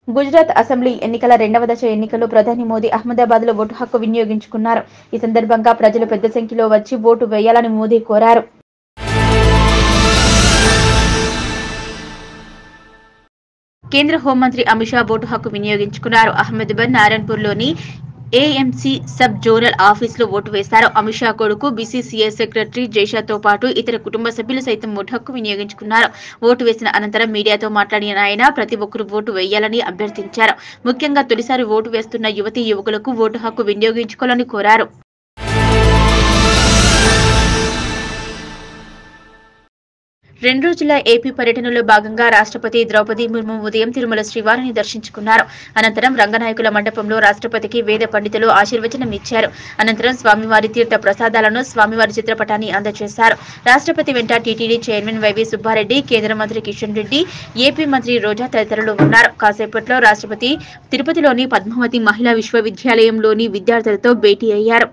Gujarat assembly ఎన్నికల రెండవ దశ ఎన్నికల్లో ప్రధాని మోదీ అహ్మదాబాద్ లో ఓటు హక్కు వినియోగించుకున్నారు ఈ సందర్భంగా ప్రజలు పెద్ద సంఖ్యలో వచ్చి ఓటు వేయాలని మోదీ కోరారు కేంద్ర హోంమంత్రి అమిత్ షా ఓటు హక్కు వినియోగించుకున్నారు అహ్మదాబాద్ నారాయణపూర్లోని ఏఎంసీ సబ్ జోనల్ ఆఫీసులో ఓటు వేశారు అమిత్ షా కొడుకు బీసీసీఐ సెక్రటరీ జైషాతో పాటు ఇతర కుటుంబ సభ్యులు సైతం ఓటు హక్కు వినియోగించుకున్నారు ఓటు వేసిన అనంతరం మీడియాతో మాట్లాడిన ఆయన ప్రతి ఒక్కరూ ఓటు వేయాలని అభ్యర్థించారు ముఖ్యంగా తొలిసారి ఓటు వేస్తున్న యువతీ యువకులకు ఓటు హక్కు వినియోగించుకోవాలని కోరారు రెండు రోజుల ఏపీ పర్యటనలో భాగంగా రాష్ట్రపతి ద్రౌపది ముర్ము ఉదయం తిరుమల శ్రీవారిని దర్శించుకున్నారు అనంతరం రంగనాయకుల మండపంలో రాష్ట్రపతికి వేద పండితులు ఆశీర్వచనం ఇచ్చారు అనంతరం స్వామివారి తీర్థ ప్రసాదాలను స్వామివారి చిత్రపటాన్ని అందజేశారు రాష్ట్రపతి వెంట టీటీడీ చైర్మన్ వైవి సుబ్బారెడ్డి కేంద్ర మంత్రి కిషన్ రెడ్డి ఏపీ మంత్రి రోజా తదితరులు ఉన్నారు కాసేపట్లో రాష్ట్రపతి తిరుపతిలోని పద్మావతి మహిళా విశ్వవిద్యాలయంలోని విద్యార్థులతో భేటీ అయ్యారు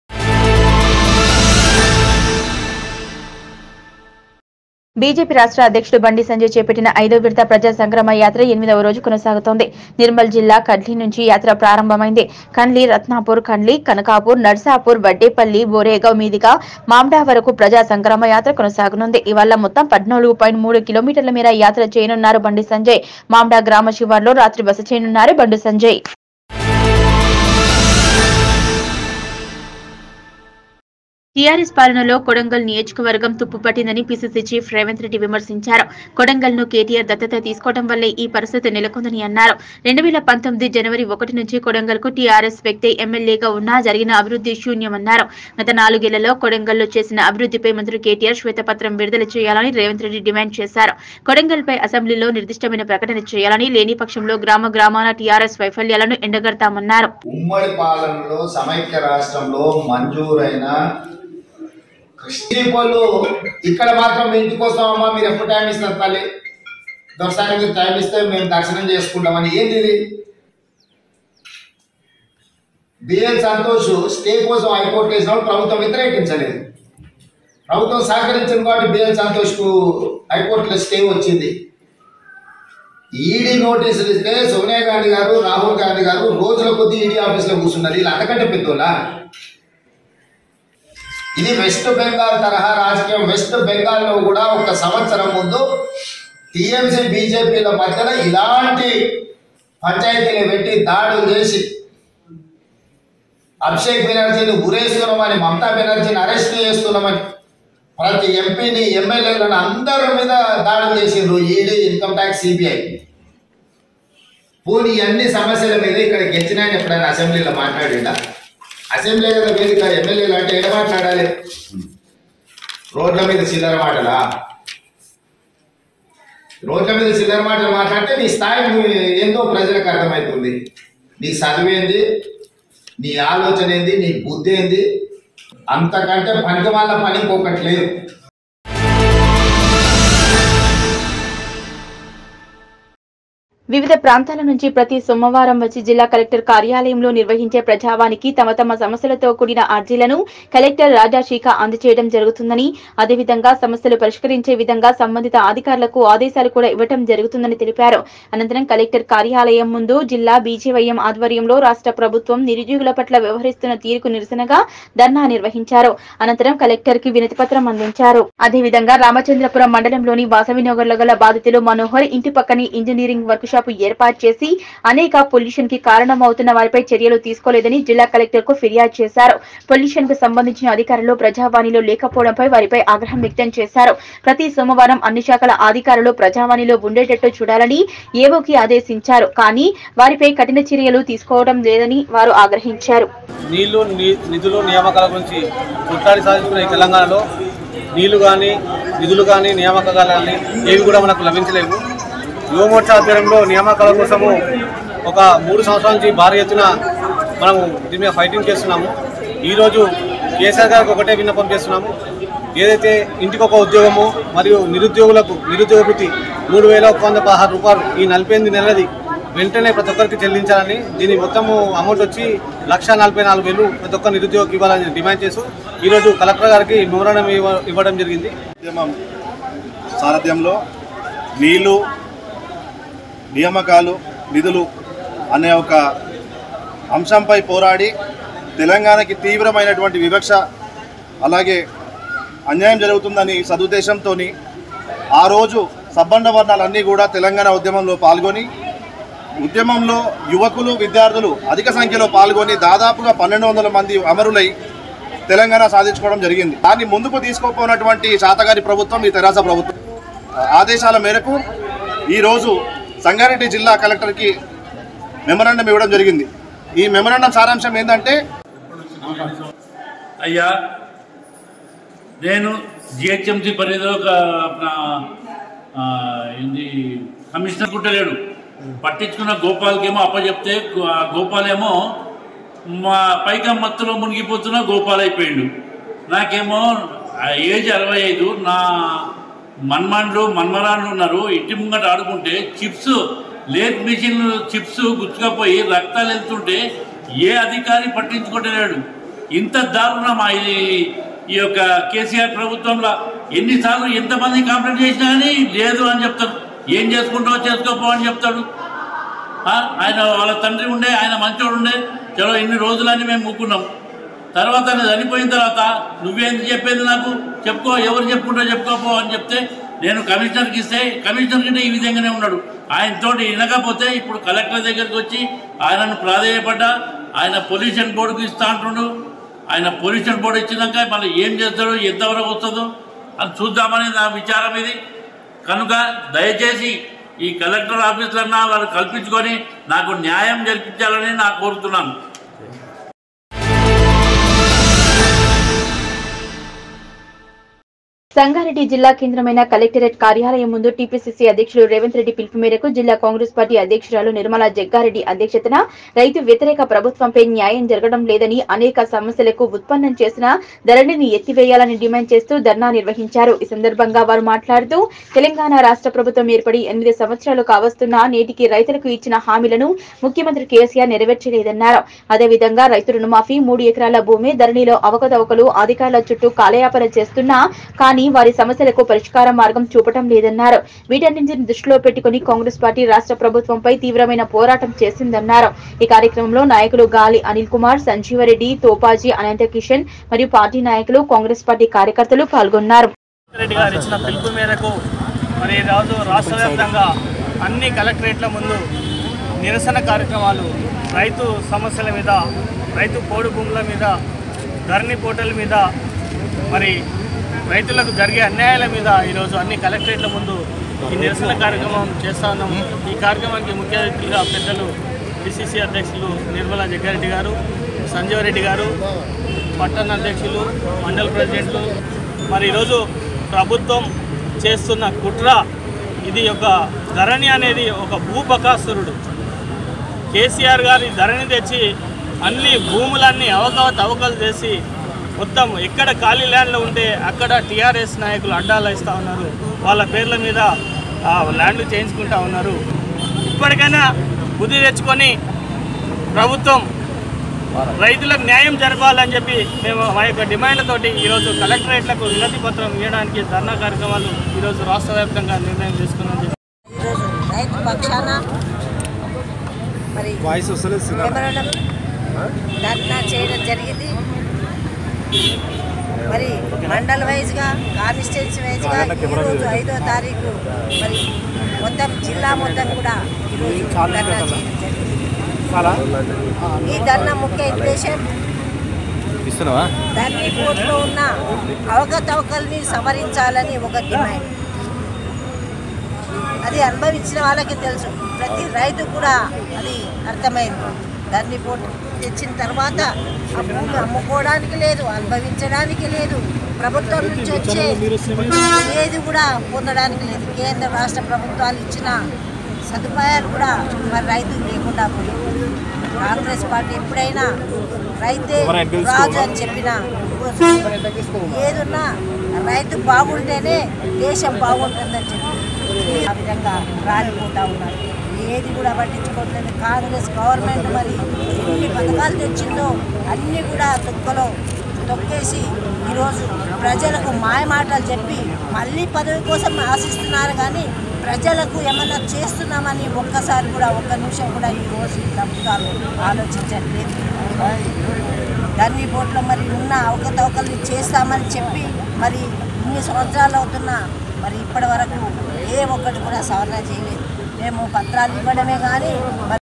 బీజేపీ రాష్ట్ర అధ్యక్షుడు బండి సంజయ్ చేపట్టిన ఐదో విడత ప్రజా సంగ్రామ యాత్ర ఎనిమిదవ రోజు కొనసాగుతోంది నిర్మల్ జిల్లా కడ్లీ నుంచి యాత్ర ప్రారంభమైంది కండ్లి రత్నాపూర్ కండ్లి కనకాపూర్ నర్సాపూర్ వడ్డేపల్లి బోరేగావ్ మీదుగా మామ్డా వరకు ప్రజా సంగ్రామ యాత్ర కొనసాగనుంది ఇవాళ మొత్తం పద్నాలుగు పాయింట్ మూడు కిలోమీటర్ల మేర యాత్ర చేయనున్నారు బండి సంజయ్ మామ్డా గ్రామ శివార్లో రాత్రి బస చేయనున్నారు బండి సంజయ్ టీఆర్ఎస్ పాలనలో కొడంగల్ నియోజకవర్గం తుప్పుపట్టిందని పీసీసీ చీఫ్ రేవంత్ రెడ్డి విమర్శించారు కొడంగల్ ను కేటీఆర్ దత్తత తీసుకోవడం వల్లే ఈ పరిస్థితి నెలకొందని అన్నారు రెండు వేల పంతొమ్మిది జనవరి ఒకటి నుంచి కొడంగల్ కు టీఆర్ఎస్ వ్యక్తి ఎమ్మెల్యేగా ఉన్నా జరిగిన అభివృద్ధి శూన్యమన్నారు గత నాలుగేళ్లలో కొడంగల్ లో చేసిన అభివృద్ధిపై మంత్రి కేటీఆర్ శ్వేతపత్రం విడుదల చేయాలని రేవంత్ రెడ్డి డిమాండ్ చేశారు కొడంగల్ పై అసెంబ్లీలో నిర్దిష్టమైన ప్రకటన చేయాలని లేని పక్షంలో గ్రామ గ్రామాల టీఆర్ఎస్ వైఫల్యాలను ఎండగడతామన్నారు ఉమ్మడి పాలనలో సమైక్య రాష్ట్రంలో మంజూరైన క్రిస్టిపల్లు ఇక్కడ మాత్రం మీ ఇంటికి వస్తామమ్మా మీరు ఎప్పుడు టైం ఇస్తారు తల్లి దొరసారి మీరు టైం ఇస్తే మేము దర్శనం చేసుకుంటామని ఏంది ఇది బిఎన్ సంతోష్ స్టే కోసం హైకోర్టు వేసినప్పుడు ప్రభుత్వం వ్యతిరేకించలేదు ప్రభుత్వం సహకరించింది కాబట్టి బిఎన్ సంతోష్కు హైకోర్టులో స్టే వచ్చింది ఈడీ నోటీసులు ఇస్తే సోనియా గాంధీ గారు రాహుల్ గాంధీ గారు రోజుల కొద్దీ ఈడీ ఆఫీస్లో కూర్చున్నారు వీళ్ళు అంతకంటే పెద్దోళ్ళా ఇది వెస్ట్ బెంగాల్ తరహా రాజకీయం వెస్ట్ బెంగాల్లో కూడా ఒక సంవత్సరం ముందు టీఎంసీ బీజేపీల మధ్యలో ఇలాంటి పంచాయతీలు పెట్టి దాడులు చేసి అభిషేక్ బెనర్జీని ఉరేస్తున్నామని మమతా బెనర్జీని అరెస్ట్ చేస్తున్నామని ప్రతి ఎంపీని ఎమ్మెల్యేలను అందరి మీద దాడులు చేసిండ్రు ఈడీ ఇన్కమ్ ట్యాక్స్ సిబిఐ పోనీ అన్ని సమస్యల మీద ఇక్కడ గెలిచిన ఆయన ఎప్పుడైనా అసెంబ్లీలో మాట్లాడిండా అసెంబ్లీ కదా వేదిక ఎమ్మెల్యేలు అంటే ఏడ మాట్లాడాలి రోడ్ల మీద చిల్లర మాటలా రోడ్ల మీద చిల్లర మాటలు మాట్లాడితే నీ స్థాయి నువ్వు ఏందో ప్రజలకు అర్థమవుతుంది నీ చదివేంది నీ ఆలోచన ఏంది నీ బుద్ధి ఏంది అంతకంటే పనికి వాళ్ళ పని ఇంకొకటి లేదు వివిధ ప్రాంతాల నుంచి ప్రతి సోమవారం వచ్చి జిల్లా కలెక్టర్ కార్యాలయంలో నిర్వహించే ప్రజావానికి తమ తమ సమస్యలతో కూడిన అర్జీలను కలెక్టర్ రాజాశీఖ అందజేయడం జరుగుతుందని అదేవిధంగా సమస్యలు పరిష్కరించే విధంగా సంబంధిత అధికారులకు ఆదేశాలు కూడా ఇవ్వటం జరుగుతుందని తెలిపారు అనంతరం కలెక్టర్ కార్యాలయం ముందు జిల్లా బీజేవైఎం ఆధ్వర్యంలో రాష్ట్ర ప్రభుత్వం నిరుద్యోగుల పట్ల వ్యవహరిస్తున్న తీరుకు నిరసనగా ధర్నా నిర్వహించారు అనంతరం కలెక్టర్ కి వినతి పత్రం అందించారు అదేవిధంగా రామచంద్రపురం మండలంలోని వాసవి నగర్లో గల బాధితులు మనోహర్ ఇంటి పక్కనే ఇంజనీరింగ్ వర్క్ షాప్ ఏర్పాటు చేసి అనేక పొల్యూషన్ కి కారణమవుతున్న వారిపై చర్యలు తీసుకోలేదని జిల్లా కలెక్టర్ కు ఫిర్యాదు చేశారు పొల్యూషన్ కు సంబంధించిన అధికారులు ప్రజావాణిలో లేకపోవడంపై వారిపై ఆగ్రహం వ్యక్తం చేశారు ప్రతి సోమవారం అన్ని శాఖల అధికారులు ప్రజావాణిలో ఉండేటట్టు చూడాలని ఏవోకి ఆదేశించారు కానీ వారిపై కఠిన చర్యలు తీసుకోవడం లేదని వారు ఆగ్రహించారు నీళ్లు ని- నిధులు నియామకాల గురించి కొట్లాడి సాధించుకున్న ఈ తెలంగాణలో నీళ్లు కానీ నిధులు కానీ నియామకాలు కానీ ఏవి కూడా మనకు లభించలేవు యువమోర్చా ఆధ్వర్యంలో నియామకాల కోసము ఒక మూడు సంవత్సరాల నుంచి భారీ ఎత్తున మనము దీని మీద ఫైటింగ్ చేస్తున్నాము ఈరోజు కేసీఆర్ గారికి ఒకటే విన్నపం చేస్తున్నాము ఏదైతే ఇంటికి ఒక ఉద్యోగము మరియు నిరుద్యోగులకు నిరుద్యోగ వృత్తి మూడు వేల ఒక వంద పదహారు రూపాయలు ఈ నలభై ఎనిమిది నెలది వెంటనే ప్రతి ఒక్కరికి చెల్లించాలని దీని మొత్తము అమౌంట్ వచ్చి లక్ష నలభై నాలుగు వేలు ప్రతి ఒక్క నిరుద్యోగికి ఇవ్వాలని డిమాండ్ చేస్తూ ఈరోజు కలెక్టర్ గారికి మెమోరాండం ఇవ్వ- ఇవ్వడం జరిగింది ఉద్యమం సారథ్యంలో నీళ్లు నియామకాలు నిధులు అనే ఒక అంశంపై పోరాడి తెలంగాణకి తీవ్రమైనటువంటి వివక్ష అలాగే అన్యాయం జరుగుతుందని సదుద్దేశంతో ఆ రోజు సబ్బండ వర్ణాలన్నీ కూడా తెలంగాణ ఉద్యమంలో పాల్గొని ఉద్యమంలో యువకులు విద్యార్థులు అధిక సంఖ్యలో పాల్గొని దాదాపుగా పన్నెండు వందల మంది అమరులై తెలంగాణ సాధించుకోవడం జరిగింది దాన్ని ముందుకు తీసుకోపోయినటువంటి శాతగారి ప్రభుత్వం ఈ తెరాస ప్రభుత్వం ఆదేశాల మేరకు ఈరోజు సంగారెడ్డి జిల్లా కలెక్టర్కి మెమరాండం ఇవ్వడం జరిగింది ఈ మెమరాండం సారాంశం ఏంటంటే అయ్యా నేను జిహెచ్ఎంసీ పరిధిలో ఒక నా, ఆ, ఏంది కమిషనర్ కుట్టలేడు పట్టించుకున్న గోపాల్కేమో అప్పచెప్తే గో- ఆ గోపాలేమో మా పైగా మత్తులో మునిగిపోతున్న గోపాల్ అయిపోయిండు నాకేమో ఆ ఏజ్ అరవై ఐదు నా మన్మాండ్లు మన్మరాన్లు ఉన్నారు ఇంటి ముంగట ఆడుకుంటే చిప్స్ లేత్ మిషన్ చిప్స్ గుచ్చుకపోయి రక్తాలు వెళ్తుంటే ఏ అధికారి పట్టించుకుంటలేడు ఇంత దారుణమా ఇది ఈ యొక్క కేసీఆర్ ప్రభుత్వంలో ఎన్నిసార్లు ఎంతమంది కంప్లైంట్ చేసినా కానీ లేదు అని చెప్తారు ఏం చేసుకుంటావో చేసుకోపో అని చెప్తాడు ఆ, ఆయన వాళ్ళ తండ్రి ఉండే ఆయన మంచోడు ఉండే చలో ఇన్ని రోజులని మేము ముక్కున్నాం తర్వాత ఆయన చనిపోయిన తర్వాత నువ్వేంది చెప్పేది నాకు చెప్పుకో ఎవరు చెప్పుకుంటో చెప్పుకోపో అని చెప్తే నేను కమిషనర్కి ఇస్తే కమిషనర్ కంటే ఈ విధంగానే ఉన్నాడు ఆయనతో వినకపోతే ఇప్పుడు కలెక్టర్ దగ్గరికి వచ్చి ఆయనను ప్రాధేయపడ్డా ఆయన పొల్యూషన్ బోర్డుకు ఇస్తా అంటుండు ఆయన పొల్యూషన్ బోర్డు ఇచ్చినాక మళ్ళీ ఏం చేస్తాడో ఎంతవరకు వస్తుందో అని చూద్దామని నా విచారం ఇది కనుక దయచేసి ఈ కలెక్టర్ ఆఫీసులన్నా వాళ్ళు కల్పించుకొని నాకు న్యాయం జరిపించాలని నాకు కోరుతున్నాను సంగారెడ్డి జిల్లా కేంద్రమైన కలెక్టరేట్ కార్యాలయం ముందు టీపీసీసీ అధ్యక్షులు రేవంత్ రెడ్డి పిలుపు మేరకు జిల్లా కాంగ్రెస్ పార్టీ అధ్యక్షురాలు నిర్మలా జగ్గారెడ్డి అధ్యక్షతన రైతు వ్యతిరేక ప్రభుత్వంపై న్యాయం జరగడం లేదని అనేక సమస్యలకు ఉత్పన్నం చేసిన ధరణిని ఎత్తివేయాలని డిమాండ్ చేస్తూ ధర్నా నిర్వహించారు ఈ సందర్భంగా వారు మాట్లాడుతూ తెలంగాణ రాష్ట్ర ప్రభుత్వం ఏర్పడి ఎనిమిది సంవత్సరాలు కావస్తున్నా నేటికి రైతులకు ఇచ్చిన హామీలను ముఖ్యమంత్రి కేసీఆర్ నెరవేర్చలేదన్నారు అదేవిధంగా రైతు రుణమాఫీ మూడు ఎకరాల భూమి ధరణిలో అవకతవకలు అధికారుల చుట్టూ కాలయాపన చేస్తున్నా కానీ వారి సమస్యలకు పరిష్కార మార్గం చూపటం లేదన్నారు వీటన్నింటిని దృష్టిలో పెట్టుకుని కాంగ్రెస్ పార్టీ రాష్ట్ర ప్రభుత్వంపై తీవ్రమైన పోరాటం చేసిందన్నారు ఈ కార్యక్రమంలో నాయకులు గాలి అనిల్ కుమార్ సంజీవరెడ్డి తోపాజీ అనంత కిషన్ మరియు పార్టీ నాయకులు కాంగ్రెస్ పార్టీ కార్యకర్తలు పాల్గొన్నారు రెడ్డి గారు ఇచ్చిన పిలుపు మేరకు మరి ఈరోజు రాష్ట్ర వ్యాప్తంగా అన్ని కలెక్టరేట్ల ముందు నిరసన కార్యక్రమాలు రైతు సమస్యల మీద రైతు పోడు భూముల మీద ధరణి పోర్టల్ మీద మరి రైతులకు జరిగే అన్యాయాల మీద ఈరోజు అన్ని కలెక్టరేట్ల ముందు ఈ నిరసన కార్యక్రమం చేస్తా ఉన్నాము ఈ కార్యక్రమానికి ముఖ్య అతిథిగా పెద్దలు పిసిసి అధ్యక్షులు నిర్మలా జగ్గారెడ్డి గారు సంజీవ్ రెడ్డి గారు పట్టణ అధ్యక్షులు మండల ప్రెసిడెంట్లు మరి ఈరోజు ప్రభుత్వం చేస్తున్న కుట్ర ఇది ఒక ధరణి అనేది ఒక భూబకాసురుడు కేసీఆర్ గారి ధరణి తెచ్చి అన్ని భూములన్నీ అవకవ తవకలు చేసి మొత్తం ఎక్కడ ఖాళీ ల్యాండ్లు ఉంటే అక్కడ టీఆర్ఎస్ నాయకులు అడ్డాలు ఇస్తూ ఉన్నారు వాళ్ళ పేర్ల మీద ఆ ల్యాండ్లు చేయించుకుంటా ఉన్నారు ఇప్పటికైనా బుద్ధి తెచ్చుకొని ప్రభుత్వం రైతులకు న్యాయం జరపాలని చెప్పి మేము మా యొక్క డిమాండ్లతోటి ఈరోజు కలెక్టరేట్లకు వినతి పత్రం ఇవ్వడానికి ధర్నా కార్యక్రమాలు ఈరోజు రాష్ట్ర వ్యాప్తంగా నిర్ణయం తీసుకున్నాం ఈరోజు రైతు పక్షాన మరి మెమరాండం ధర్నా చేయడం జరిగింది మరి మండల్ వైజ్గా కాన్స్టిట్యున్సీ వైజ్గా ఈరోజు ఐదో తారీఖు మరి మొత్తం జిల్లా మొత్తం కూడా ఈరోజు ధర్నా చేయడం జరిగింది ఈ ధర్నా ముఖ్య ఉద్దేశం ధర్నీ కోర్టులో ఉన్న అవకతవకల్ని సమరించాలని ఒక డిమాండ్ అది అనుభవించిన వాళ్ళకి తెలుసు ప్రతి రైతు కూడా అది అర్థమైంది దాన్ని పోటీ తెచ్చిన తర్వాత ఆ భూమి అమ్ముకోవడానికి లేదు అనుభవించడానికి లేదు ప్రభుత్వం నుంచి వచ్చే ఏది కూడా పొందడానికి లేదు కేంద్ర రాష్ట్ర ప్రభుత్వాలు ఇచ్చిన సదుపాయాలు కూడా మరి రైతు లేకుండా పోయింది కాంగ్రెస్ పార్టీ ఎప్పుడైనా రైతే రాజు అని చెప్పిన ఏదున్నా రైతు బాగుంటేనే దేశం బాగుంటుందని చెప్పి ఆ విధంగా రాలిపోతా ఉన్నారు ఏది కూడా పట్టించుకోవట్లేదు కాంగ్రెస్ గవర్నమెంట్ మరి ఎన్ని పథకాలు తెచ్చిందో అన్నీ కూడా తొక్కలో తొక్కేసి ఈరోజు ప్రజలకు మాయమాటలు చెప్పి మళ్ళీ పదవి కోసం ఆశిస్తున్నారు కానీ ప్రజలకు ఏమన్నా చేస్తున్నామని ఒక్కసారి కూడా ఒక్క నిమిషం కూడా ఈ రోజు ఈ ప్రభుత్వాలు ఆలోచించట్లేదు గన్ని బోట్లో మరి ఉన్న అవకతవకల్ని చేస్తామని చెప్పి మరి ఇన్ని సంవత్సరాలు అవుతున్నా మరి ఇప్పటి వరకు ఏ ఒక్కటి కూడా సవరణ చేయలేదు మేము పత్రాలు ఇవ్వడమే కానీ మరి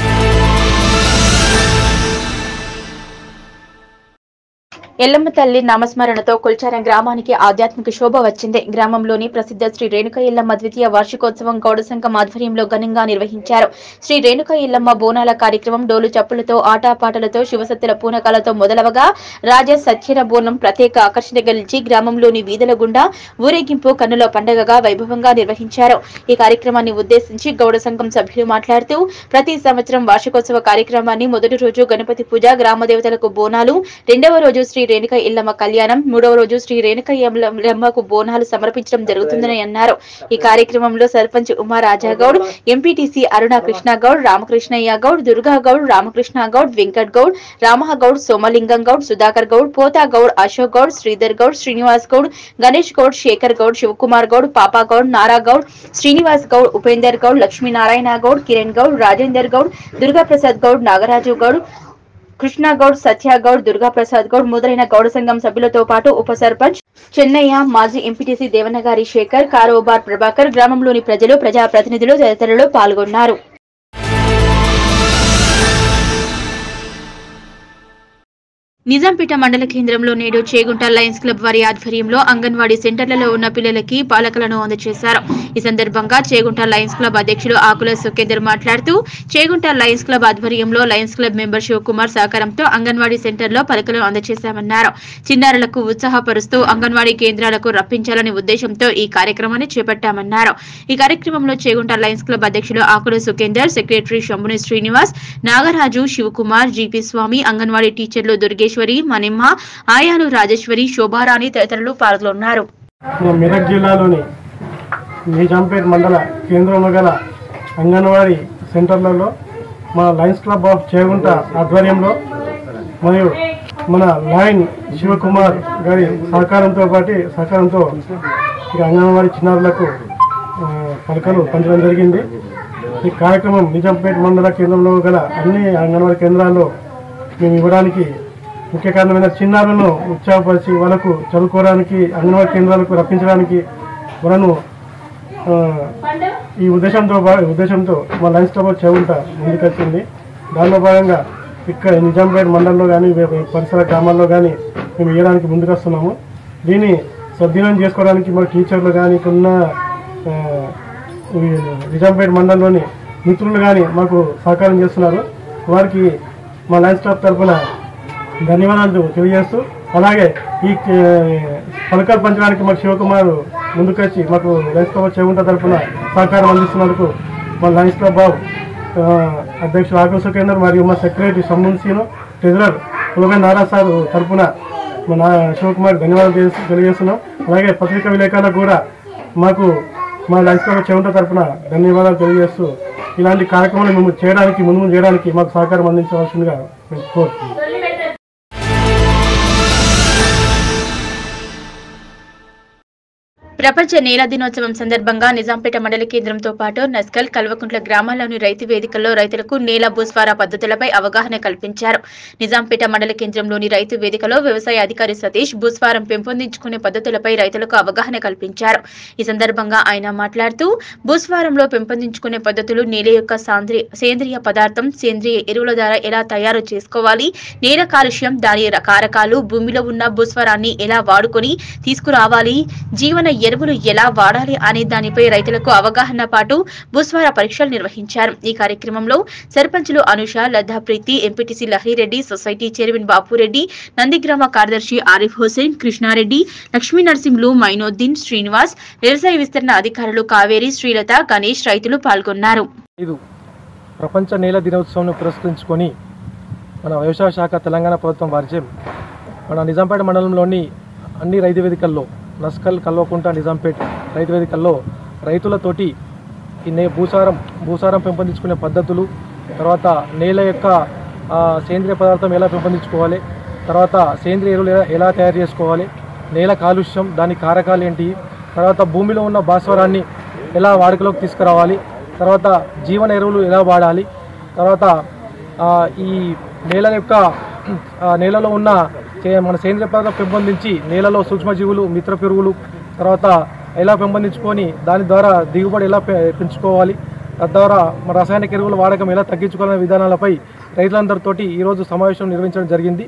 ఎల్లమ్మ తల్లి నామస్మరణతో కుల్చారం గ్రామానికి ఆధ్యాత్మిక శోభ వచ్చింది గ్రామంలోని ప్రసిద్ధ శ్రీ రేణుక ఎల్లమ్మ ద్వితీయ వార్షికోత్సవం గౌడ సంఘం ఆధ్వర్యంలో ఘనంగా నిర్వహించారు శ్రీ రేణుక ఎల్లమ్మ బోనాల కార్యక్రమం డోలు చప్పులతో ఆటాపాటలతో శివసత్తుల పూనకాలతో మొదలవగా రాజా సత్యన బోనం ప్రత్యేక ఆకర్షణగా నిలిచి గ్రామంలోని వీధుల గుండా ఊరేగింపు కన్నుల పండగగా వైభవంగా నిర్వహించారు ఈ కార్యక్రమాన్ని ఉద్దేశించి గౌడ సంఘం సభ్యులు మాట్లాడుతూ ప్రతి సంవత్సరం వార్షికోత్సవ కార్యక్రమాన్ని మొదటి రోజు గణపతి పూజ గ్రామ దేవతలకు బోనాలు రెండవ రోజు శ్రీ రేణుక ఇల్లమ్మ కళ్యాణం మూడవ రోజు శ్రీ రేణుక ఎల్లమ్మకు బోనాలు సమర్పించడం జరుగుతుందని అన్నారు ఈ కార్యక్రమంలో సర్పంచ్ ఉమా రాజా గౌడ్ ఎంపీటీసీ అరుణ కృష్ణ గౌడ్ రామకృష్ణయ్య గౌడ్ దుర్గా గౌడ్ రామకృష్ణ గౌడ్ వెంకట్ గౌడ్ రామహ గౌడ్ సోమలింగం గౌడ్ సుధాకర్ గౌడ్ పోతా గౌడ్ అశోక్ గౌడ్ శ్రీధర్ గౌడ్ శ్రీనివాస్ గౌడ్ గణేష్ గౌడ్ శేఖర్ గౌడ్ శివకుమార్ గౌడ్ పాపా గౌడ్ నారా గౌడ్ శ్రీనివాస్ గౌడ్ ఉపేందర్ గౌడ్ లక్ష్మీనారాయణ గౌడ్ కిరణ్ గౌడ్ రాజేందర్ గౌడ్ దుర్గా ప్రసాద్ గౌడ్ నాగరాజు గౌడ్ కృష్ణ గౌడ్ సత్య గౌడ్ దుర్గా ప్రసాద్ గౌడ్ మొదలైన గౌడ సంఘం సభ్యులతో పాటు ఉప సర్పంచ్ చెన్నయ్య మాజీ ఎంపీటీసీ దేవనగారి శేఖర్ కారోబార్ ప్రభాకర్ గ్రామంలోని ప్రజలు ప్రజాప్రతినిధులు తదితరులు పాల్గొన్నారు నిజాంపేట మండల కేంద్రంలో నేడు చేగుంట లయన్స్ క్లబ్ వారి ఆధ్వర్యంలో అంగన్వాడీ సెంటర్లలో ఉన్న పిల్లలకి పాలకలను అందజేశారు ఈ సందర్భంగా చేగుంట లయన్స్ క్లబ్ అధ్యక్షులు ఆకుల సుఖేందర్ మాట్లాడుతూ చేగుంట లయన్స్ క్లబ్ ఆధ్వర్యంలో లయన్స్ క్లబ్ మెంబర్ శివకుమార్ సహకారంతో అంగన్వాడీ సెంటర్లో పలకలను అందజేశామన్నారు చిన్నారులకు ఉత్సాహపరుస్తూ అంగన్వాడీ కేంద్రాలకు రప్పించాలనే ఉద్దేశంతో ఈ కార్యక్రమాన్ని చేపట్టామన్నారు ఈ కార్యక్రమంలో చేగుంట లయన్స్ క్లబ్ అధ్యక్షులు ఆకుల సుఖేందర్ సెక్రటరీ శంభుని శ్రీనివాస్ నాగరాజు శివకుమార్ జీపీ స్వామి అంగన్వాడీ టీచర్లు దుర్గేశ్వరి మనిమ్మ ఆయాలు రాజేశ్వరి శోభారాణి తదితరులు పాల్గొన్నారు మన మెదక్ జిల్లాలోని నిజాంపేట్ మండల కేంద్రంలో గల అంగన్వాడీ సెంటర్లలో మన లయన్స్ క్లబ్ ఆఫ్ చేగుంట ఆధ్వర్యంలో మరియు మన లయన్ శివకుమార్ గారి సహకారంతో పాటు సహకారంతో ఇక అంగన్వాడీ చిన్నారులకు ఆ, పలకలు పంచడం జరిగింది ఈ కార్యక్రమం నిజాంపేట్ మండల కేంద్రంలో గల అన్ని అంగన్వాడీ కేంద్రాల్లో మేము ఇవ్వడానికి ముఖ్య కారణమైన చిన్నారులను ఉత్సాహపరిచి వాళ్ళకు చదువుకోవడానికి అంగన్వాడీ కేంద్రాలకు రప్పించడానికి వాళ్ళను ఆ, ఈ ఉద్దేశంతో భా- ఉద్దేశంతో మా లైన్స్ క్లబ్ చెవుంట ముందుకొచ్చింది దానిలో భాగంగా ఇక్కడ నిజాంపేట మండలంలో కానీ పరిసర గ్రామాల్లో కానీ మేము ఇవ్వడానికి ముందుకొస్తున్నాము దీన్ని సద్వినియోగం చేసుకోవడానికి మా టీచర్లు కానీ ఇక్కడున్న ఆ, ఈ నిజాంపేట మండలంలోని మిత్రులు కానీ మాకు సహకారం చేస్తున్నారు వారికి మా లైన్స్ క్లబ్ తరఫున ధన్యవాదాలు తెలియజేస్తూ అలాగే ఈ ఆ, పలకలు పంచడానికి మాకు శివకుమార్ ముందుకొచ్చి మాకు లయన్స్ క్లబ్ చేగుంట తరఫున సహకారం అందిస్తున్నందుకు మా లయన్స్ క్లబ్ బాబు ఆ, అధ్యక్షులు ఆకుల సుఖేందర్ మరియు మా సెక్రటరీ సమ్మున్సీను ట్రెజరర్ కులమే నారా సార్ తరఫున మా నా శివకుమార్ ధన్యవాదాలు తెలియజేస్తూ- తెలియజేస్తున్నాం అలాగే పత్రికా విలేకరులకు కూడా మాకు మా లయన్స్ క్లబ్ చేగుంట తరఫున ధన్యవాదాలు తెలియజేస్తూ ఇలాంటి కార్యక్రమాలు మేము చేయడానికి ముందు ముందు చేయడానికి మాకు సహకారం అందించవలసిందిగా మేము కోరుతున్నాం ప్రపంచ నేల దినోత్సవం సందర్భంగా నిజాంపేట మండల కేంద్రంతో పాటు నస్కల్ కల్వకుంట్ల గ్రామాల్లోని రైతు వేదికల్లో రైతులకు నేల భూస్వార పద్ధతులపై అవగాహన కల్పించారు నిజాంపేట మండల కేంద్రంలోని రైతు వేదికలో వ్యవసాయ అధికారి సతీష్ భూస్వారం పెంపొందించుకునే పద్ధతులపై రైతులకు అవగాహన కల్పించారు ఈ సందర్భంగా ఆయన మాట్లాడుతూ భూస్వారంలో పెంపొందించుకునే పద్ధతులు నేల యొక్క సాంద్రి- సేంద్రియ పదార్థం సేంద్రియ ఎరువుల ద్వారా ఎలా తయారు చేసుకోవాలి నేల కాలుష్యం దాని కారకాలు భూమిలో ఉన్న భూస్వరాన్ని ఎలా వాడుకొని తీసుకురావాలి జీవన ఎరువులు ఎలా వాడాలి అనే దానిపై రైతులకు అవగాహన పాటు భూస్వార పరీక్షలు నిర్వహించారు ఈ కార్యక్రమంలో సర్పంచులు Anusha Ladda Preethi MPTC Lahari Reddy society chairman Bapureddy Nandigrama కార్యదర్శి ఆరిఫ్ హుసేన్ కృష్ణారెడ్డి లక్ష్మీ నరసింహులు మైనోద్దీన్ శ్రీనివాస్ వ్యవసాయ విస్తరణ అధికారులు కావేరి శ్రీలత గణేష్ రైతులు పాల్గొన్నారు ఐదు ప్రపంచ నేల దినోత్సవం పురస్కరించుకొని మన వ్యవసాయ శాఖ తెలంగాణ ప్రభుత్వం వారిచే మన నిజాంపేట మండలంలోని అన్ని రైతు వేదికల్లో నస్కల్ కల్వకుంట నిజాంపేట్ రైతు వేదికల్లో రైతులతోటి ఈ నే భూసారం భూసారం పెంపొందించుకునే పద్ధతులు తర్వాత నేల యొక్క ఆ, సేంద్రియ పదార్థం ఎలా పెంపొందించుకోవాలి తర్వాత సేంద్రియ ఎరువులు ఎలా- ఎలా తయారు చేసుకోవాలి నేల కాలుష్యం దాని కారకాలు ఏంటి తర్వాత భూమిలో ఉన్న భాస్వరాన్ని ఎలా వాడుకలోకి తీసుకురావాలి తర్వాత జీవన ఎరువులు ఎలా వాడాలి తర్వాత ఆ, ఈ నేల యొక్క ఆ, నేలలో ఉన్న చే- మన సేంద్రియ పదార్థం పెంపొందించి నేలలో సూక్ష్మజీవులు మిత్ర పురుగులు తర్వాత ఎలా పెంపొందించుకొని దాని ద్వారా దిగుబడి ఎలా పె- పెంచుకోవాలి తద్వారా మన రసాయనిక ఎరువుల వాడకం ఎలా తగ్గించుకోవాలనే విధానాలపై రైతులందరితోటి ఈరోజు సమావేశం నిర్వహించడం జరిగింది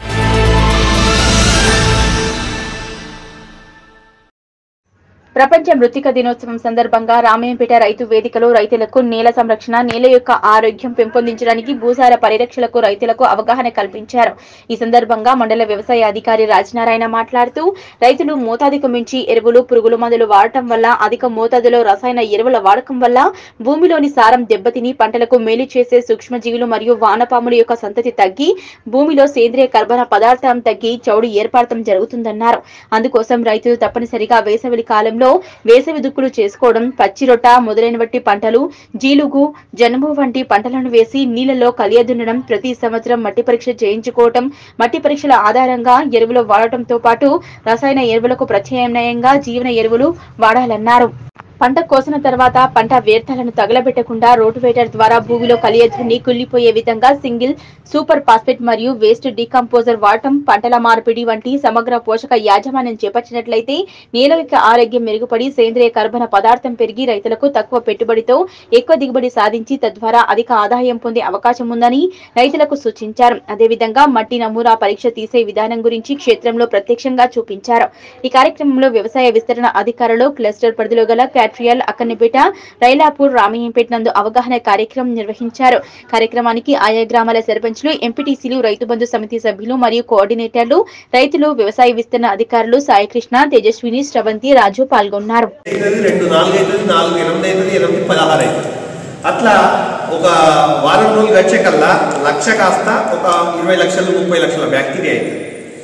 ప్రపంచ మృతిక దినోత్సవం సందర్భంగా రామయ్యంపేట రైతు వేదికలో రైతులకు నేల సంరక్షణ నేల యొక్క ఆరోగ్యం పెంపొందించడానికి భూసార పరిరక్షణకు రైతులకు అవగాహన కల్పించారు ఈ సందర్భంగా మండల వ్యవసాయ అధికారి రాజనారాయణ మాట్లాడుతూ రైతులు మోతాదుకు మించి ఎరువులు పురుగుల మందులు వాడటం వల్ల అధిక మోతాదులో రసాయన ఎరువుల వాడకం వల్ల భూమిలోని సారం దెబ్బతిని పంటలకు మేలు చేసే సూక్ష్మజీవులు మరియు వానపాముల యొక్క సంతతి తగ్గి భూమిలో సేంద్రియ కర్బన పదార్థం తగ్గి చౌడు ఏర్పడటం జరుగుతుందన్నారు అందుకోసం రైతులు తప్పనిసరిగా వేసవి కాలంలో వేసవి దుక్కులు చేసుకోవడం పచ్చి రొట్ట మొదలైనవట్టి పంటలు జీలుగు జనుము వంటి పంటలను వేసి నీళ్లలో కలియదున్నడం ప్రతి సంవత్సరం మట్టి పరీక్ష చేయించుకోవటం మట్టి పరీక్షల ఆధారంగా ఎరువులు వాడటంతో పాటు రసాయన ఎరువులకు ప్రత్యామ్నాయంగా జీవన ఎరువులు వాడాలన్నారు పంట కోసిన తర్వాత పంట వ్యర్థాలను తగలబెట్టకుండా రోటివేటర్ ద్వారా భూమిలో కలియద్దుని కుళ్లిపోయే విధంగా సింగిల్ సూపర్ ఫాస్ఫేట్ మరియు వేస్ట్ డీకంపోజర్ వాడటం పంటల మార్పిడి వంటి సమగ్ర పోషక యాజమాన్యం చేపట్టినట్లయితే నేల యొక్క ఆరోగ్యం మెరుగుపడి సేంద్రియ కర్బన పదార్థం పెరిగి రైతులకు తక్కువ పెట్టుబడితో ఎక్కువ దిగుబడి సాధించి తద్వారా అధిక ఆదాయం పొందే అవకాశం ఉందని రైతులకు సూచించారు అదేవిధంగా మట్టి నమూనా పరీక్ష తీసే విధానం గురించి క్షేత్రంలో ప్రత్యక్షంగా చూపించారు ఈ కార్యక్రమంలో వ్యవసాయ విస్తరణ అధికారులు క్లస్టర్ పరిధిలో గల క్యాట్రియల్ అక్కన్నపేట రైలాపూర్ రామయ్యంపేట నందు అవగాహన కార్యక్రమం నిర్వహించారు కార్యక్రమానికి ఆయా గ్రామాల సర్పంచ్లు ఎంపీటీసీలు రైతు బంధు సమితి సభ్యులు మరియు కోఆర్డినేటర్లు రైతులు వ్యవసాయ విస్తరణ అధికారులు సాయికృష్ణ తేజస్విని శ్రవంతి రాజు పాల్గొన్నారు అవుతుంది రెండు నాలుగు అవుతుంది నాలుగు ఎనిమిది అవుతుంది ఎనిమిది పదహారు అవుతుంది అట్లా ఒక వారం రోజులు గడిచే కల్లా లక్ష కాస్త ఒక ఇరవై లక్షలు ముప్పై లక్షల బ్యాక్టీరియా అవుతుంది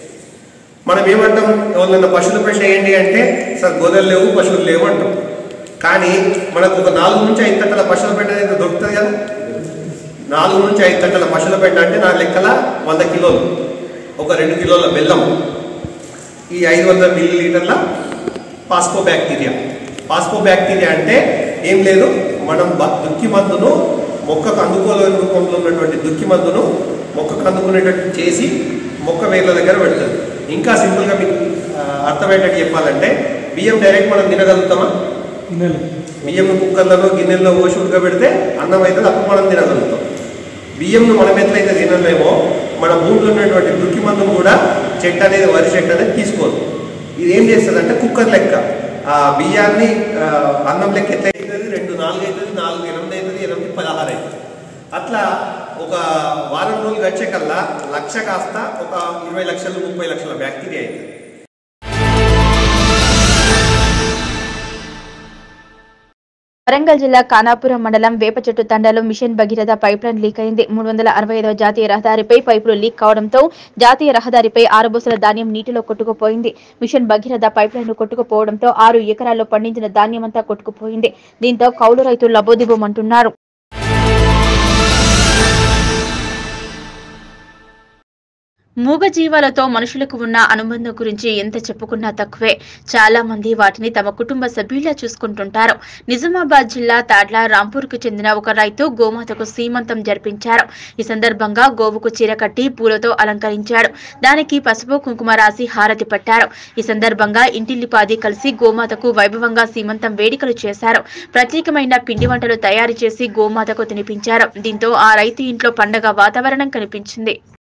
మనం ఏమంటాం ఎవరినైనా పశువులు పెట్టేయండి అంటే సార్ గోదలు లేవు పశువులు లేవు అంటాం కానీ మనకు ఒక నాలుగు నుంచి ఐదు తట్టల పశువుల పెట్ట అనేది దొరుకుతుంది కదా నాలుగు నుంచి ఐదు తట్టల పశువుల పెట్ట అంటే నా లెక్కల వంద కిలోలు ఒక రెండు కిలోల బెల్లం ఈ ఐదు వందల మిల్లీ లీటర్ల పాస్పో బ్యాక్టీరియా పాస్పో బ్యాక్టీరియా అంటే ఏం లేదు మనం బ- దుక్కి మందును మొక్కకు అందుకోలేని రూపంలో ఉన్నటువంటి దుక్కి మందును మొక్కకు అందుకునేటట్టు చేసి మొక్క వేర్ల దగ్గర పెడుతుంది ఇంకా సింపుల్గా మీకు ఆ, అర్థమయ్యేటట్టు చెప్పాలంటే బియ్యం డైరెక్ట్ మనం తినగలుగుతామా బియ్యం కుక్కర్లలో గిన్నెల్లో పోసి ఉడకబెడితే అన్నం అయితే అప్పుడు మనం తినగలుగుతాం బియ్యంను మనం ఎట్లయితే తినలేమో మన భూమిలో ఉన్నటువంటి దుక్కి మందును కూడా చెట్టు అనేది వరి చెట్టు అనేది తీసుకోదు ఇది ఏం చేస్తుందంటే కుక్కర్ లెక్క ఆ బియ్యాన్ని ఆ, అన్నం లెక్క ఎట్లా అవుతుంది రెండు నాలుగు అవుతుంది నాలుగు ఎనిమిది అవుతుంది ఎనిమిది పదహారు అవుతుంది అట్లా ఒక వారం రోజులు గడిచే కల్లా లక్ష కాస్త ఒక ఇరవై లక్షలు ముప్పై లక్షల బ్యాక్టీరియా అవుతుంది వరంగల్ జిల్లా కానాపురం మండలం వేప చెట్టు తండాలో mission Bhagiratha pipe line leak అయింది మూడు వందల అరవై ఐదవ జాతీయ రహదారిపై పైపులు లీక్ కావడంతో జాతీయ రహదారిపై ఆరు బుసల ధాన్యం నీటిలో కొట్టుకుపోయింది మిషన్ భగీరథ పైప్ లైన్ కొట్టుకుపోవడంతో ఆరు ఎకరాల్లో పండించిన ధాన్యమంతా కొట్టుకుపోయింది దీంతో కౌలు రైతులు లబోదిబోమంటున్నారు మూగ జీవాలతో మనుషులకు ఉన్న అనుబంధం గురించి ఎంత చెప్పుకున్నా తక్కువే చాలా మంది వాటిని తమ కుటుంబ సభ్యుల్లా చూసుకుంటుంటారు నిజామాబాద్ జిల్లా తాడ్ల రాంపూర్కు చెందిన ఒక రైతు గోమాతకు సీమంతం జరిపించారు ఈ సందర్భంగా గోవుకు చీర కట్టి పూలతో అలంకరించాడు దానికి పసుపు కుంకుమ రాసి హారతి పట్టారు ఈ సందర్భంగా ఇంటిల్లిపాది కలిసి గోమాతకు వైభవంగా సీమంతం వేడుకలు చేశారు ప్రత్యేకమైన పిండి వంటలు తయారు చేసి గోమాతకు తినిపించారు దీంతో ఆ రైతు ఇంట్లో పండగ వాతావరణం కనిపించింది